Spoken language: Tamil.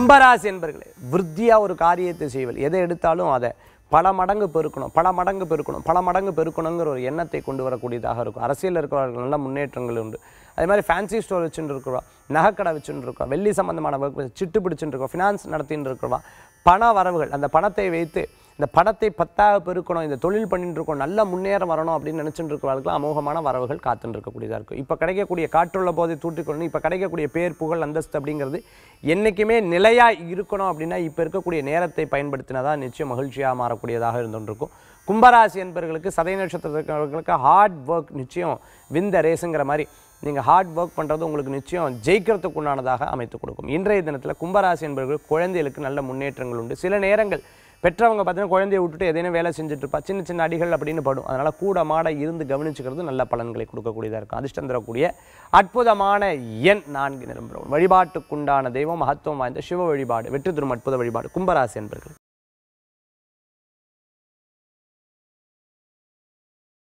கும்பராசி என்பர்களே விருத்தியாக ஒரு காரியத்தை செய்வல் எதை எடுத்தாலும் அதை பல மடங்கு பெருக்கணும் பல மடங்கு பெருக்கணும் பல மடங்கு பெருக்கணுங்கிற ஒரு எண்ணத்தை கொண்டு வரக்கூடியதாக இருக்கும் அரசியலில் இருக்கிறவர்கள் நல்ல முன்னேற்றங்கள் உண்டு அதே மாதிரி ஃபேன்சி ஸ்டோர் வச்சுட்டு இருக்கிறவா நகைக்கடை வச்சுட்டு இருக்கோம் வெள்ளி சம்பந்தமான ஒர்க் சிட்டு பிடிச்சுட்டு இருக்கோம் ஃபினான்ஸ் நடத்திட்டு இருக்கிறவா பண வரவுகள் அந்த பணத்தை வைத்து இந்த பணத்தை பத்தாக பெருக்கணும் இந்த தொழில் பண்ணிட்டு இருக்கோம் நல்ல முன்னேறம் வரணும் அப்படின்னு நினச்சிட்டு இருக்கிறவர்களுக்கு அமோகமான வரவுகள் காத்துட்டு இருக்கக்கூடியதாக இருக்கும் இப்போ கிடைக்கக்கூடிய காற்றுள்ள போதை தூட்டிக்கொள்ளணும் இப்போ கிடைக்கக்கூடிய பேர் புகழ் அந்தஸ்து அப்படிங்கிறது என்றைக்குமே நிலையாக இருக்கணும் அப்படின்னா இப்போ இருக்கக்கூடிய நேரத்தை பயன்படுத்தினதா நிச்சயம் மகிழ்ச்சியாக மாறக்கூடியதாக இருந்துருக்கும் கும்பராசி என்பவர்களுக்கு சதய நட்சத்திரங்களுக்கு ஹார்ட் ஒர்க் நிச்சயம் விந்த ரேஸுங்கிற மாதிரி நீங்கள் ஹார்ட் ஒர்க் பண்ணுறது உங்களுக்கு நிச்சயம் ஜெயிக்கிறதுக்கு உண்டானதாக அமைத்து கொடுக்கும் இன்றைய தினத்தில் கும்பராசி என்பவர்கள் குழந்தைகளுக்கு நல்ல முன்னேற்றங்கள் உண்டு சில நேரங்கள் பெற்றவங்க பார்த்தீங்கன்னா குழந்தைய விட்டுட்டு எதையும் வேலை செஞ்சுட்டு இருப்பா சின்ன சின்ன அடிகள் அப்படின்னு படும் அதனால் கூட மாட இருந்து கவனிச்சுக்கிறது நல்ல பலன்களை கொடுக்கக்கூடியதாக இருக்கும் அதிர்ஷ்டம் தரக்கூடிய அற்புதமான எண் நான்கு நிரம்புகிறோம் வழிபாட்டுக்குண்டான தெய்வம் மகத்துவம் வாய்ந்த சிவ வழிபாடு வெற்றி தரும் அற்புத வழிபாடு கும்பராசி என்பர்கள்